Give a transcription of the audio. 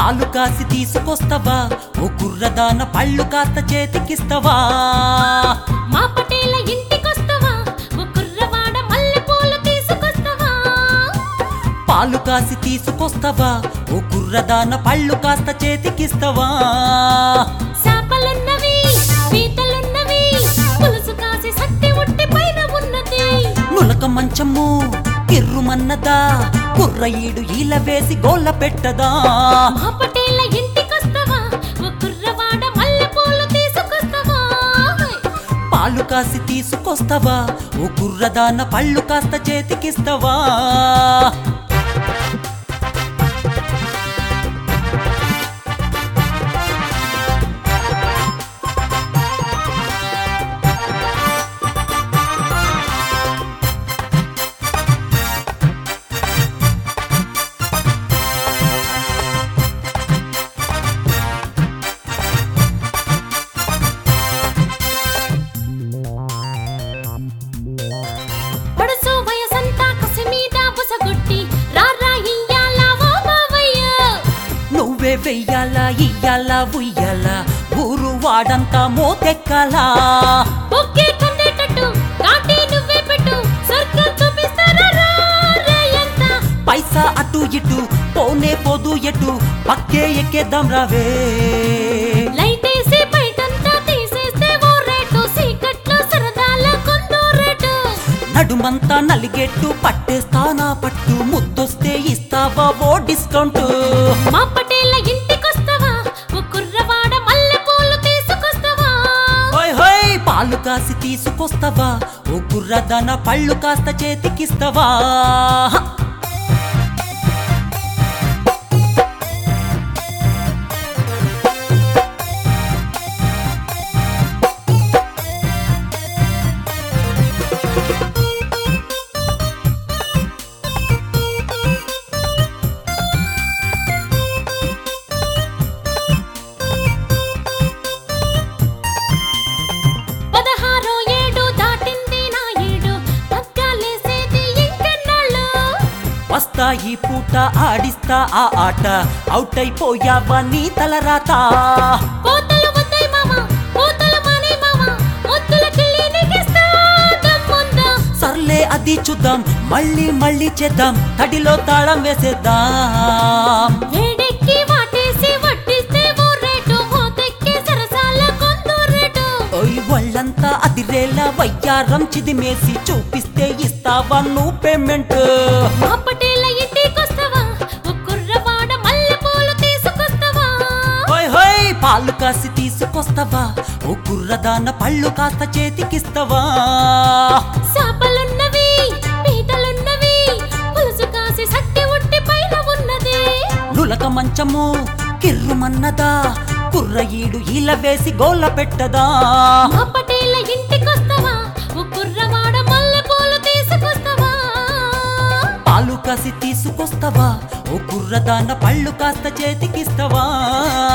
పాలు కాసి తీసుకొస్తావా ఓ కుర్రదాన పళ్ళు కాస్త చేతికిస్తావా మా పటేల ఇంటికొస్తావా ఓ కుర్రవాడ మల్లెపూలు తీసుకొస్తావా పాలు కాసి తీసుకొస్తావా ఓ కుర్రదాన పళ్ళు కాస్త చేతికిస్తావా చేపలున్నవి పీతలున్నవి పులుసు కాసి సత్తి ఉట్టి పైన ఉన్నది నులక మంచము కిర్రుమన్నదా కుర్ర ఈడు ఈల వేసి గోళ్ళ పెట్టదా మా పటేల ఇంటికొస్తావా ఓ కుర్రవాడ మల్లెపూలు తీసుకొస్తావా పాలు కాసి తీసుకొస్తావా ఓ కుర్రదాన పళ్ళు కాస్త చేతికిస్తావా పడుసు వయసంతా కసి మీద బుసగొట్టి రారా ఇయ్యాలా ఓ మావయ్య నువ్వే వెయ్యాలా ఇయ్యాలా ఉయ్యాలా ఊరు వాడంతా మోతెక్కాలా బొక్కే కందేటట్టు కాటి నువ్వే పెట్టు స్వర్గం చూపిస్తారా రా రేయంత పైసా అటు ఇటు పోనే పోదు ఎటు పక్కే ఎక్కేద్దాం రావే లైటేసి బయటంతా తీసేస్తే ఓ రేటు సీకట్లో సరదాల కొందో రేటు నడుమంతా నలిగెట్టు పట్టేస్తానా పట్టు ముద్దొస్తే ఇస్తావా ఓ డిస్కౌంట్ మా పటేల ఇంటికొస్తావా ఓ కుర్రవాడ మల్లెపూలు తీసుకొస్తావా హోయ్ హోయ్ పాలు కాసి తీసుకొస్తావా ఓ కుర్రదన పళ్ళు కాస్త చేతికిస్తావా పదహారో ఏడు దాటింది నా ఏడు పక్కాలేసేది ఇంకెన్నాళ్ళు వస్తా ఈ పూట ఆడిస్తా ఆ ఆట అవుట్ అయిపోయావా నీ తలరాత కోతలు వద్దాయి మామ కోతలు మానే మామ ముద్దుల కిళ్ళి నీకిస్తా దమ్ముందా సర్లే అది చూద్దాం మళ్ళీ మళ్ళీ చేద్దాం తడిలో తాళం వేసేద్దాం వేడెక్కి వాటేసి వడ్డిస్తే ఓ రేటు మోతెక్కి సరసాల కొందో రేటు ఓయ్ వాళ్ళంతా అదిరేలా వయ్యారం చిదిమేసి చూపిస్తే ఇస్తావా నువ్వు పేమెంట్ మా పటేల ఇంటికొస్తావా ఓ కుర్రవాడ మల్లెపూలు తీసుకొస్తావా హోయ్ హోయ్ పాలు కాసి తీసుకొస్తావా ఓ కుర్రదాన పళ్ళు కాస్త చేతికిస్తావా చేపలున్నవి పీతలున్నవి పులుసు కాసి సట్టి ఉట్టి పైన ఉన్నది నులక మంచము కిర్రుమన్నదా కుర్ర ఈడు ఈల వేసి గోల పెట్టదా మా పటేల ఇంటికొస్తావా ఓ కుర్రవాడ మల్లెపూలు తీసుకొస్తావా పాలు కాసి తీసుకొస్తావా ఓ కుర్రదాన పళ్ళు కాస్త చేతికిస్తావా